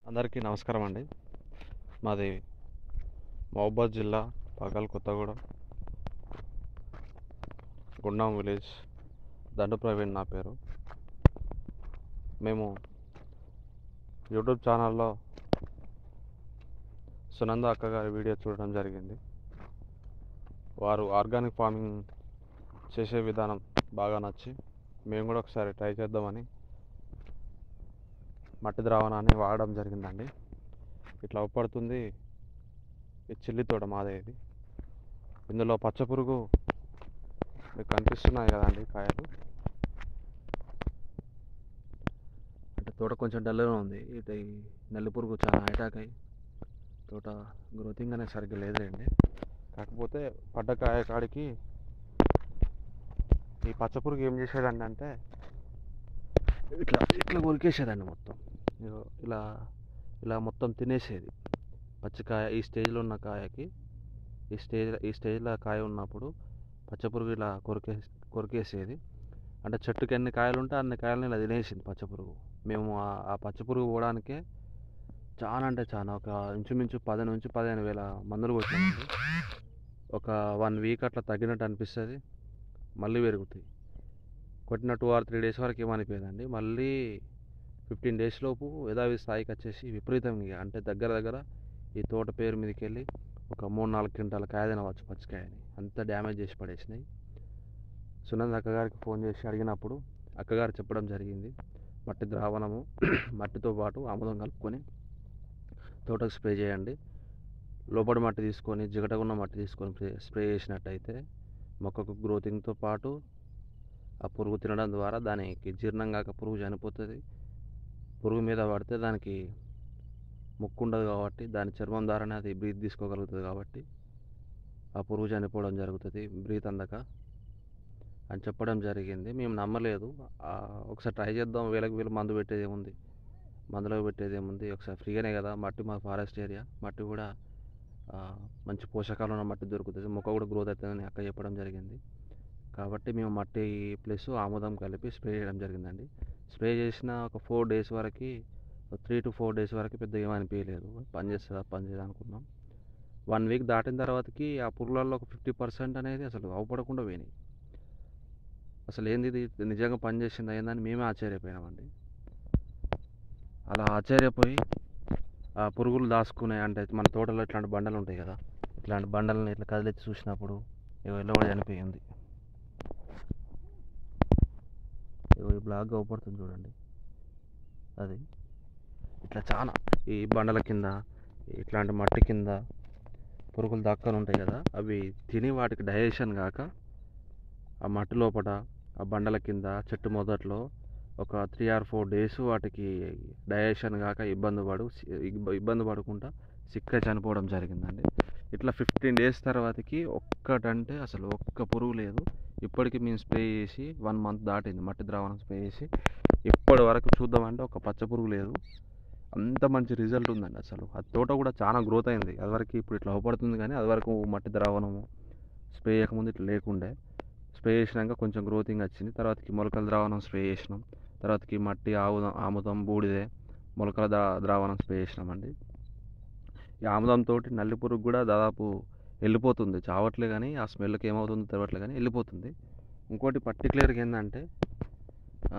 అందరికీ నమస్కారం అండి మాది మహబాద్ జిల్లా పాకాల కొత్తగూడెం గుండం విలేజ్ దండు ప్రవీణ్ నా పేరు మేము యూట్యూబ్ ఛానల్లో సునంద అక్క గారి వీడియో చూడడం జరిగింది వారు ఆర్గానిక్ ఫార్మింగ్ చేసే విధానం బాగా నచ్చి మేము కూడా ఒకసారి ట్రై చేద్దామని మట్టి ద్రావణాన్ని వాడడం జరిగిందండి ఇట్లా అవపడుతుంది ఈ చిల్లి తోట మాదే ఇది ఇందులో పచ్చ పురుగు మీకు కనిపిస్తున్నాయి కదండి కాయలు అంటే తోట కొంచెం డల్గా ఉంది ఇటు ఈ నల్లి పురుగు చాలా అటాక్ అయ్యి తోట గ్రోతింగ్ అనేది సరిగ్గా లేదండి కాకపోతే పడ్డ కాయ కాడికి ఈ పచ్చ పురుగు ఏం చేసేదండి అంటే ఇట్లా ఇట్లా కొరికేసేదండి మొత్తం ఇగో ఇలా ఇలా మొత్తం తినేసేది పచ్చికాయ ఈ స్టేజ్లో ఉన్న కాయకి ఈ స్టేజ్ ఈ స్టేజ్లో కాయ ఉన్నప్పుడు పచ్చపురుగు ఇలా కొరికే కొరికేసేది అంటే చెట్టుకి ఎన్ని కాయలు ఉంటే అన్ని కాయలను ఇలా తినేసింది పచ్చపురుగు మేము ఆ- ఆ పచ్చపురుగు పోవడానికే చాలా అంటే చాలా ఒక ఇంచుమించు పది నుంచి పదిహేను వేల మందులు కొట్టామండి ఒక వన్ వీక్ అట్లా తగ్గినట్టు అనిపిస్తుంది మళ్ళీ పెరుగుతాయి కొట్టిన టూ ఆర్ త్రీ డేస్ వరకు ఏమనిపోయేదండి మళ్ళీ ఫిఫ్టీన్ డేస్ లోపు యథావిధి స్థాయికి వచ్చేసి విపరీతంగా ఇక అంటే దగ్గర దగ్గర ఈ తోట పేరు మీదకి వెళ్ళి ఒక మూడు నాలుగు క్వింటాల కాయ తినవచ్చు పచ్చికాయని అంత డ్యామేజ్ చేసి పడేసినాయి సునంద్ అక్కగారికి ఫోన్ చేసి అడిగినప్పుడు అక్కగారు చెప్పడం జరిగింది మట్టి ద్రావణము మట్టితో పాటు ఆముదం కలుపుకొని తోటకు స్ప్రే చేయండి లోపల మట్టి తీసుకొని జిగటగున్న మట్టి తీసుకొని స్ప్రే- స్ప్రే చేసినట్టయితే మొక్కకు గ్రోతింగ్తో పాటు ఆ పురుగు తినడం ద్వారా దానికి జీర్ణం కాక పురుగు చనిపోతుంది పురుగు మీద పడితే దానికి ముక్కు ఉండదు కాబట్టి దాని చర్మం ద్వారానే అది బ్రీత్ తీసుకోగలుగుతుంది కాబట్టి ఆ పురుగు చనిపోవడం జరుగుతుంది బ్రీత్ అందక అని చెప్పడం జరిగింది మేము నమ్మలేదు ఆ, ఒకసారి ట్రై చేద్దాం వేలకు వేలు మందు పెట్టేది ఏముంది మందులో పెట్టేది ఏముంది ఒకసారి ఫ్రీగానే కదా మట్టి మా ఫారెస్ట్ ఏరియా మట్టి కూడా ఆ, మంచి పోషకాలు ఉన్న మట్టి దొరుకుతుంది మొక్క కూడా గ్రోత్ అవుతుందని అక్క చెప్పడం జరిగింది కాబట్టి మేము మట్టి ప్లస్ ఆముదం కలిపి స్ప్రే చేయడం జరిగిందండి స్ప్రే చేసిన ఒక ఫోర్ డేస్ వరకు త్రీ టు ఫోర్ డేస్ వరకు పెద్దగా ఏమీ అనిపించలేదు పని చేస్తుందా పని చేయదా అనుకున్నాం వన్ వీక్ దాటిన తర్వాతకి ఆ పురుగులలో ఒక ఫిఫ్టీ పర్సెంట్ అనేది అసలు అవపడకుండా పోయినాయి అసలు ఏంది ఇది నిజంగా పని చేసింది అయిందని మేమే ఆశ్చర్యపోయినామండి అలా ఆశ్చర్యపోయి ఆ పురుగులు దాచుకునే అంటే మన తోటలో ఇట్లాంటి బండలు ఉంటాయి కదా ఇట్లాంటి బండలను ఇట్లా కదిలిచ్చి చూసినప్పుడు ఇగో ఇలా కూడా చనిపోయింది ఇగో ఈ బ్లాక్ అవపడుతుంది చూడండి అది ఇట్లా చాలా ఈ బండల కింద ఇట్లాంటి మట్టి కింద పురుగులు దక్కలు ఉంటాయి కదా అవి తిని వాటికి డైజెషన్ కాక ఆ మట్టి లోపల ఆ బండల కింద చెట్టు మొదట్లో ఒక త్రీ ఆర్ ఫోర్ డేస్ వాటికి డైజెషన్ కాక ఇబ్బంది పడు ఇబ్బ- ఇబ్బంది పడకుండా సిక్క చనిపోవడం జరిగిందండి ఇట్లా ఫిఫ్టీన్ డేస్ తర్వాతకి ఒక్కటంటే అసలు ఒక్క పురుగు లేదు ఇప్పటికి మేము స్ప్రే చేసి వన్ మంత్ దాటింది మట్టి ద్రావణం స్ప్రే చేసి ఇప్పటి వరకు చూద్దామంటే ఒక పచ్చ పురుగు లేదు అంత మంచి రిజల్ట్ ఉందండి అసలు ఆ తోట కూడా చాలా గ్రోత్ అయింది అది వరకు ఇప్పుడు ఇట్లా అవపడుతుంది కానీ అది వరకు మట్టి ద్రావణము స్ప్రే చేయకముందు ఇట్లా లేకుండే స్ప్రే చేసినాక కొంచెం గ్రోతింగ్ వచ్చింది తర్వాతకి మొలకల ద్రావణం స్ప్రే చేసినాం తర్వాతకి మట్టి ఆముదం ఆముదం బూడిదే మొలకల ద్రా ద్రావణం స్ప్రే చేసినామండి ఈ ఆముదం తోటి నల్లి పురుగు కూడా దాదాపు వెళ్ళిపోతుంది చావట్లే కానీ ఆ స్మెల్కి ఏమవుతుందో తెలియట్లే కానీ వెళ్ళిపోతుంది ఇంకోటి పర్టికులర్గా ఏంటంటే ఆ,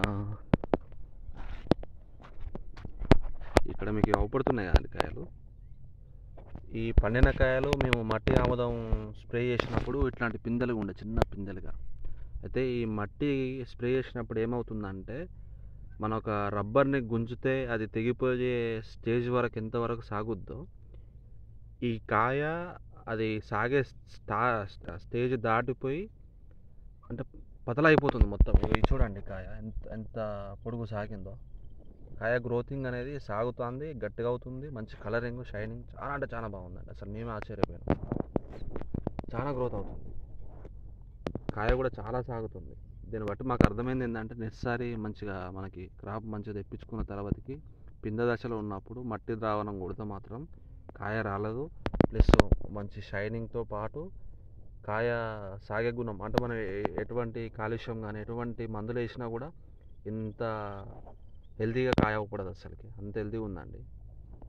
ఇక్కడ మీకు అవపడుతున్నాయి కదండి కాయలు ఈ పండిన కాయలు మేము మట్టి ఆముదం స్ప్రే చేసినప్పుడు ఇట్లాంటి పిందెలుగా ఉండే చిన్న పిందెలుగా అయితే ఈ మట్టి స్ప్రే చేసినప్పుడు ఏమవుతుందంటే మన ఒక రబ్బర్ని గుంజితే అది తెగిపోయే స్టేజ్ వరకు ఎంతవరకు సాగుద్దో ఈ కాయ అది సాగే స్టా స్టేజ్ దాటిపోయి అంటే పతలైపోతుంది మొత్తం ఇది చూడండి కాయ ఎంత ఎంత పొడుగు సాగిందో కాయ గ్రోతింగ్ అనేది సాగుతుంది గట్టిగా అవుతుంది మంచి కలరింగ్ షైనింగ్ చాలా అంటే చాలా బాగుందండి అసలు మేమే ఆశ్చర్యపోయాం చాలా గ్రోత్ అవుతుంది కాయ కూడా చాలా సాగుతుంది దీన్ని బట్టి మాకు అర్థమైంది ఏంటంటే నెక్స్ట్సారి మంచిగా మనకి క్రాప్ మంచిగా తెప్పించుకున్న తర్వాతకి పింద దశలో ఉన్నప్పుడు మట్టి ద్రావణం కొడితే మాత్రం కాయ రాలదు ప్లస్ మంచి షైనింగ్తో పాటు కాయ సాగే గుణం అంటే మనం ఎ- ఎటువంటి కాలుష్యం కానీ ఎటువంటి మందులు వేసినా కూడా ఇంత హెల్తీగా కాయ అవ్వకూడదు అసలుకి అంత హెల్తీగా ఉందండి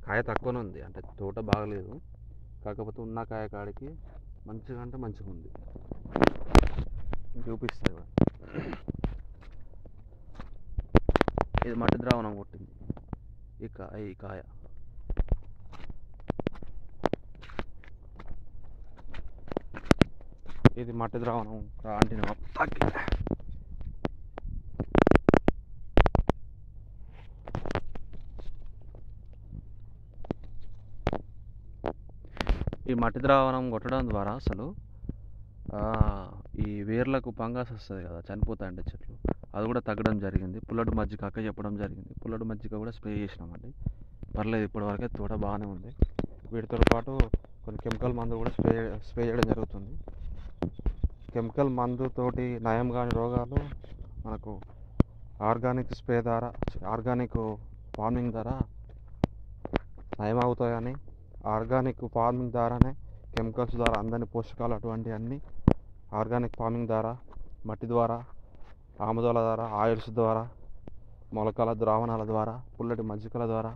కాయ తక్కువనే ఉంది అంటే తోట బాగలేదు కాకపోతే ఉన్న కాయ కాడికి మంచిగా అంటే మంచిగా ఉంది చూపిస్తాయి ఇవాళ. ఇది మట్టి ద్రావణం కొట్టింది ఈ కాయ ఈ కాయ ఇది మట్టి ద్రావణం అంటిన మొత్తానికి ఈ మట్టి ద్రావణం కొట్టడం ద్వారా అసలు ఆ, ఈ వేర్లకు ఫంగస్ వస్తుంది కదా చనిపోతాయండి చెట్లు అది కూడా తగ్గడం జరిగింది పుల్లటి మజ్జిగ అక్క చెప్పడం జరిగింది పుల్లటి మజ్జిగ కూడా స్ప్రే చేసినామండి పర్లేదు ఇప్పటివరకే తోట బాగానే ఉంది వీటితో పాటు కొన్ని కెమికల్ మందు కూడా స్ప్రే స్ప్రే చేయడం జరుగుతుంది కెమికల్ మందుతోటి నయం కాని రోగాలు మనకు ఆర్గానిక్ స్ప్రే ద్వారా ఆర్గానిక్ ఫార్మింగ్ ద్వారా నయం అవుతాయని ఆర్గానిక్ ఫార్మింగ్ ద్వారానే కెమికల్స్ ద్వారా అందని పోషకాలు అటువంటి అన్నీ ఆర్గానిక్ ఫార్మింగ్ ద్వారా మట్టి ద్వారా ఆముదాల ద్వారా ఆయిల్స్ ద్వారా మొలకల ద్రావణాల ద్వారా పుల్లటి మజ్జిగల ద్వారా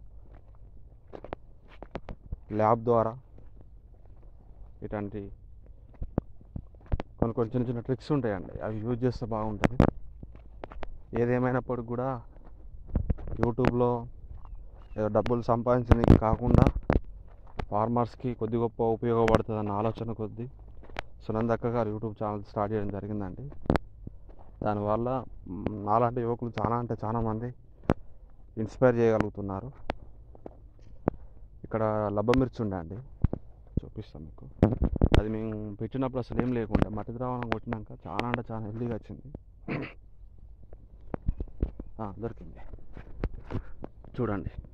ల్యాబ్ ద్వారా ఇట్లాంటి కొన్ని కొన్ని చిన్న చిన్న ట్రిక్స్ ఉంటాయండి అవి యూజ్ చేస్తే బాగుంటుంది ఏదేమైనప్పటికి కూడా యూట్యూబ్లో ఏదో డబ్బులు సంపాదించడానికి కాకుండా ఫార్మర్స్కి కొద్ది గొప్ప ఉపయోగపడుతుంది అన్న ఆలోచన కొద్దీ సునందక్క గారు యూట్యూబ్ ఛానల్ స్టార్ట్ చేయడం జరిగిందండి దానివల్ల మ్, నాలాంటి యువకులు చాలా అంటే చాలా మంది ఇన్స్పైర్ చేయగలుగుతున్నారు ఇక్కడ లబ్బ మిర్చి ఉండే అండి చూపిస్తాను మీకు అది మేము పెట్టినప్పుడు అసలు ఏం లేకుండా మట్టి ద్రావణం కొట్టినాక చాలా అంటే చాలా హెల్దీగా వచ్చింది ఆ, దొరికింది చూడండి